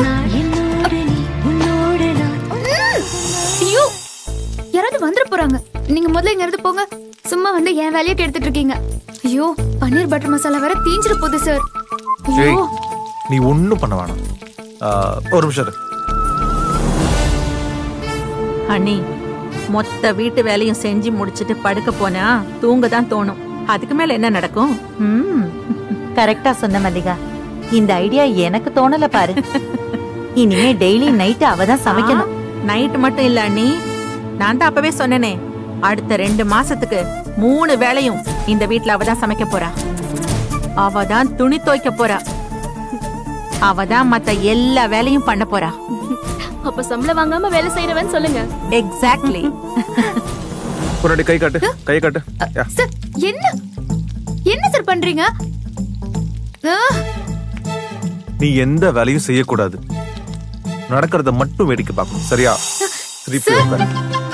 ஐயோ யாராவது வந்துட போறாங்க நீங்க முதல்ல இங்க இருந்து போங்க சும்மா வந்து என் வேலையை எடுத்துட்டு இருக்கீங்க ஐயோ பன்னீர் பட்டர் மசாலா வேற தீஞ்சிட போகுது சார் ஏய் ஐயோ நீ ஒன்றும் பண்ண வேணாம் ஆ, ஒரு நிமிஷம் இரு. அண்ணி மொத்த வீட்டு வேலையும் செஞ்சு முடிச்சிட்டு படுக்க போனா தூங்க தான் தோணும் அதுக்கு மேல என்ன நடக்கும் ம் கரெக்டா சொன்ன மல்லிகா இந்த ஐடியா எனக்கு தோணல பாரு இனிமே டெய்லி நைட்டு அவ தான் சமைக்கணும் நைட் மட்டும் இல்ல அண்ணி நான் தான் அப்பவே சொன்னேனே அடுத்த ரெண்டு மாசத்துக்கு மூணு வேளையும் இந்த வீட்ல அவ தான் சமைக்க போறா அவ தான் துணி துவைக்க போறா அவ தான் மத்த எல்லா வேலையும் பண்ண போறா அப்ப சம்பளம் வாங்காம வேலை செய்யறவன் சொல்லுங்க எக்ஸாக்ட்லி முன்னாடி கை காட்டு கை காட்டு யா. சார் என்ன என்ன சார் பண்றீங்க ஆ, நீ எந்த வேலையும் செய்யக்கூடாது நடக்கிறத மட்டும் வேடிக்கை பார்க்கணும் சரியா திருப்பி உட்காரு.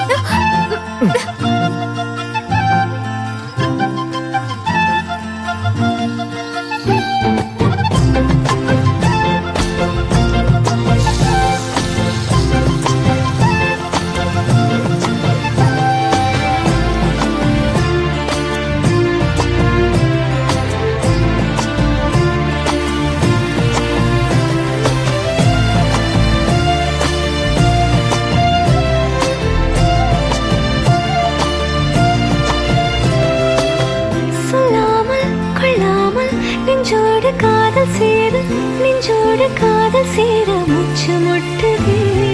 சொல்லாமல் கொள்ளாமல் நெஞ்சோடு காதல் சேர நெஞ்சோடு காதல் சேர முச்சு முட்டுதே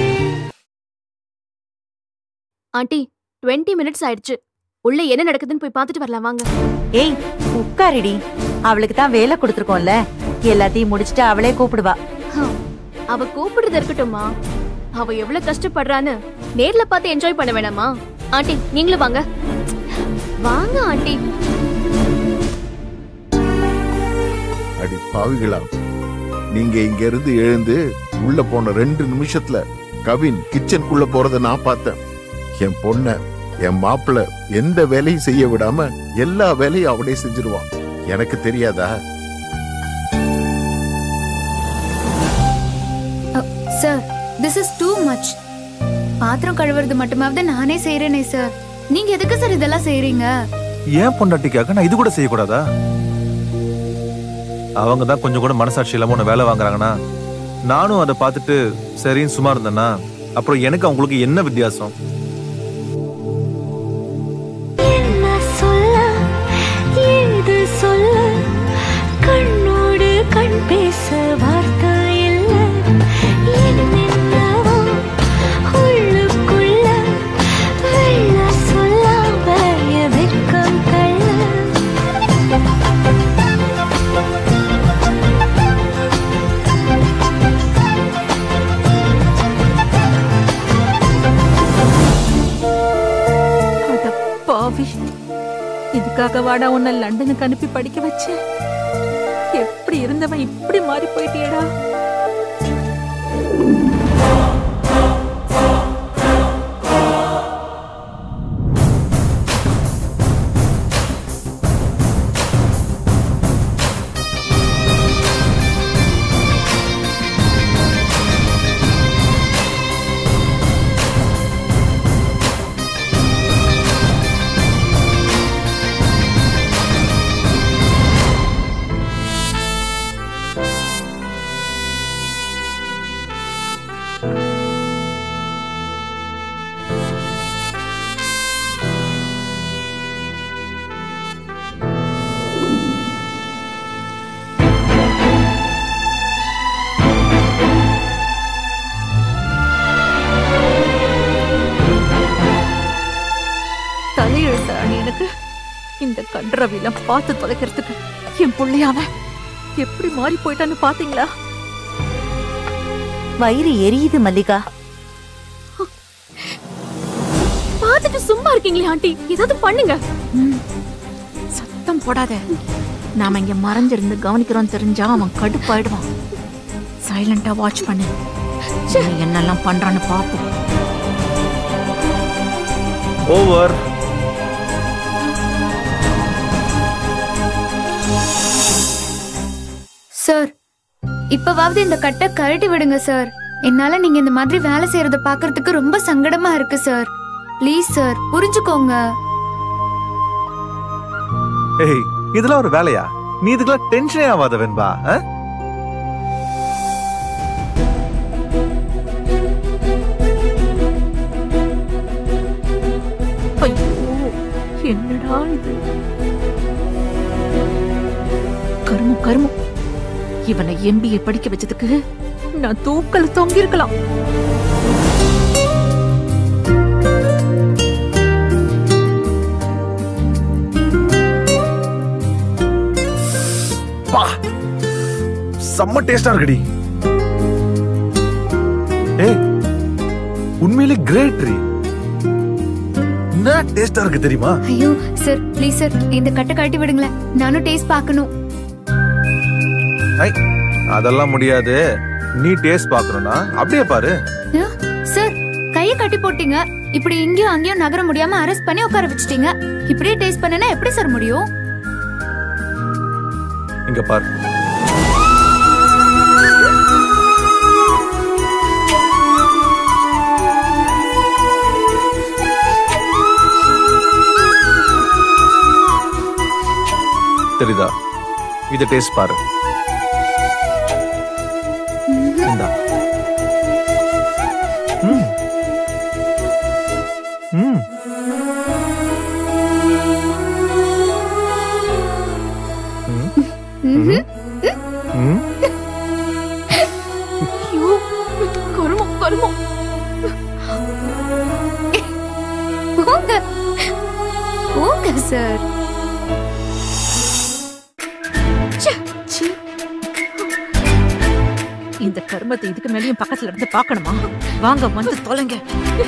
ஆண்டி 20 மினிட்ஸ் ஆயிடுச்சு உள்ள என்ன நடக்குதுன்னு போய் பார்த்துட்டு வரலாம் வாங்க ஏய் உட்காரிடி அவளுக்கு தான் வேலை கொடுத்துருக்கோம்ல எல்லாத்தையும் முடிச்சிட்டு அவளே கூப்பிடுவா ஹம், அவ கூப்பிடுறது இருக்கட்டும்மா அவ எவ்வளவு கஷ்டப்படுறான்னு நேர்ல பார்த்து என்ஜாய் பண்ண வேணாமா ஆண்டி நீங்களும் வாங்க வாங்க ஆண்டி அடி பாவிகளா நீங்க இங்க இருந்து எழுந்து உள்ள போன ரெண்டு நிமிஷத்துல கவின் கிச்சனுக்குள்ள போறத நான் பார்த்தேன் என் பொண்ண என் மாப்பிள்ள எந்த வேலையும் செய்ய விடாம எல்லா வேலையும் அவனே செஞ்சிருவான் எனக்கு தெரியாதா sir this is too much பாத்திரம் கழுவுறது மட்டுமாவது நானே செய்யறேனே சார் நீங்க எதுக்கு சார் இதெல்லாம் செய்றீங்க ஏன் பொண்டாட்டிக்காக நான் இது கூட செய்யக்கூடாதா அவங்க தான் கொஞ்சம் கூட மனசாட்சி இல்லாம உன்னை வேலை வாங்குறாங்கன்னா நானும் அதை பார்த்துட்டு சரின்னு சும்மா இருந்தேன்னா அப்புறம் எனக்கு அவங்களுக்கு என்ன வித்தியாசம் என்ன சொல்ல ஏது சொல்ல கண்ணோடு கண் பேச வார்த்தை இல்ல என்னென்னவோ உள்ளுக்குள்ள வெள்ள சொல்லாம என் வெட்கம் தள்ள அட பாவி இதுக்காக வாடா உன்னை லண்டனுக்கு அனுப்பி படிக்க வச்சேன் எப்படி இருந்தவன் இப்படி மாறி போயிட்டியடா தலையெழுத்த அணி எனக்கு இந்த கன்றவில பார்த்து தொலைக்கிறதுக்கு என் புள்ளையாவ எப்படி மாறி போயிட்டான்னு பாத்தீங்களா வயிறு எரியுது மல்லிகா பார்த்துட்டு சும்மா இருக்கீங்களே ஆண்டி ஏதாவது பண்ணுங்க சத்தம் போடாத நாம இங்க மறைஞ்சிருந்து கவனிக்கிறோம் தெரிஞ்சா அவன் கடுப்பாயிடுவான் சைலண்டா வாட்ச் பண்ணு நீ என்னெல்லாம் பண்றான்னு பாப்போம் ஓவர் சார் இப்பவாவது இந்த கட்டை கழட்டி விடுங்க சார் என்னால நீங்க இந்த மாதிரி வேலை செய்யறத பாக்குறதுக்கு ரொம்ப சங்கடமா இருக்கு சார் ப்ளீஸ் சார் புரிஞ்சுக்கோங்க ஏய் இதெல்லாம் ஒரு வேலையா நீ இதுக்கெல்லாம் டென்ஷனே ஆகாத வெண்பா ஆ? ஐயோ என்னடா இது கருமம் கருமம் இவனை எம்பிஏ படிக்க வச்சதுக்கு நான் தூக்கல தொங்கிருக்கலாம் பா செம்ம டேஸ்டா இருக்குடி ஏய் உண்மையிலே கிரேட் ரீ என்ன டேஸ்டா இருக்கு தெரியுமா ஐயோ சார் ப்ளீஸ் சார் இந்த கட்டை கழட்டி விடுங்களேன் நானும் டேஸ்ட் பார்க்கணும் ஐ அதெல்லாம் முடியாது நீ டேஸ்ட் பார்க்கணும்னா அப்படியே பாரு ஆ, சார் கையை கட்டி போட்டீங்க இப்படி இங்கேயும் அங்கேயும் நகர முடியாம அரெஸ்ட் பண்ணி உட்கார வச்சிட்டீங்க இப்படியே டேஸ்ட் பண்ணனா எப்படி சார் முடியும் இங்க பாரு தெரியுதா இத டேஸ்ட் பாரு இந்தா. ம். ம். ம். ம். ஐயோ கருமம் கருமம் போங்க போங்க சார் ச்சீ. இந்த கருமத்தை இதுக்கு மேலயும் பக்கத்துல இருந்து பார்க்கணுமா வாங்க வந்து தொலைங்க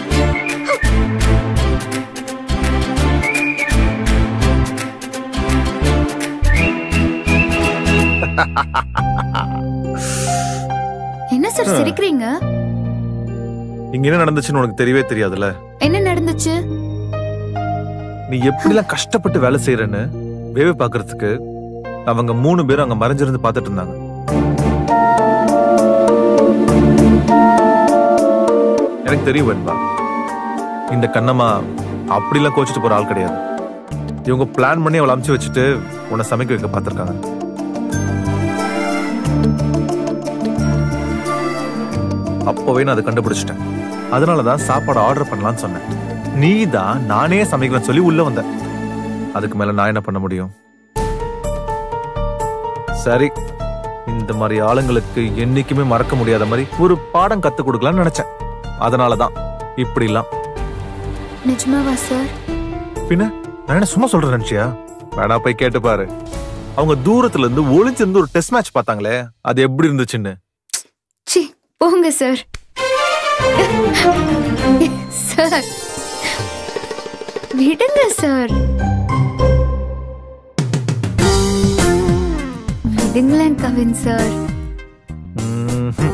என்ன சார் சிரிக்கிறீங்க இங்க என்ன நடந்துச்சுன்னு உனக்கு தெரியவே தெரியாதுல்ல என்ன நடந்துச்சு நீ எப்படிலாம் கஷ்டப்பட்டு வேலை செய்யறன்னு வேவை பாக்குறதுக்கு அவங்க மூணு பேரும் அங்க மறைஞ்சிருந்து பார்த்துட்டு இருந்தாங்க எனக்கு தெரியும் வெண்பா இந்த கண்ணம்மா அப்படிலாம் கோச்சிட்டு போற ஆள் கிடையாது இவங்க பிளான் பண்ணி அவளை அமுச்சு வச்சுட்டு உன்னை சமைக்க வைக்க பார்த்திருக்காங்க அப்பவே நான் அதை கண்டுபிடிச்சிட்டேன் அதனாலதான் சாப்பாடு ஆர்டர் பண்ணலாம்னு சொன்னேன் நீ தான் நானே சமைக்கிறேன்னு சொல்லி உள்ள வந்த அதுக்கு மேல நான் என்ன பண்ண முடியும் சரி இந்த மாதிரி ஆளுங்களுக்கு என்னைக்குமே மறக்க முடியாத மாதிரி ஒரு பாடம் கத்து கொடுக்கலாம்னு நினைச்சேன் அதனாலதான் இப்படிலாம் நிஜமாவா சார் பின்ன நான் என்ன சும்மா சொல்றேன் நினைச்சியா வேணா போய் கேட்டு பாரு அவங்க தூரத்துல இருந்து ஒளிஞ்சிருந்து ஒரு டெஸ்ட் மேட்ச் பார்த்தாங்களே அது எப்படி இருந்துச்சுன்னு சி போங்க சார் சார் விடுங்க சார் விடுங்களேன் கவின் சார் ம்ஹும்.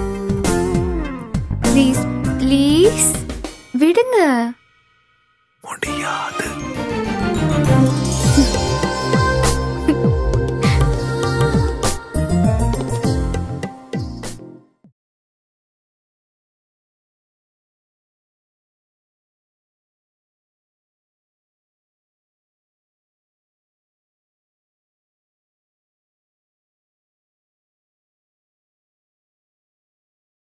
ப்ளீஸ் ப்ளீஸ் விடுங்க முடியாது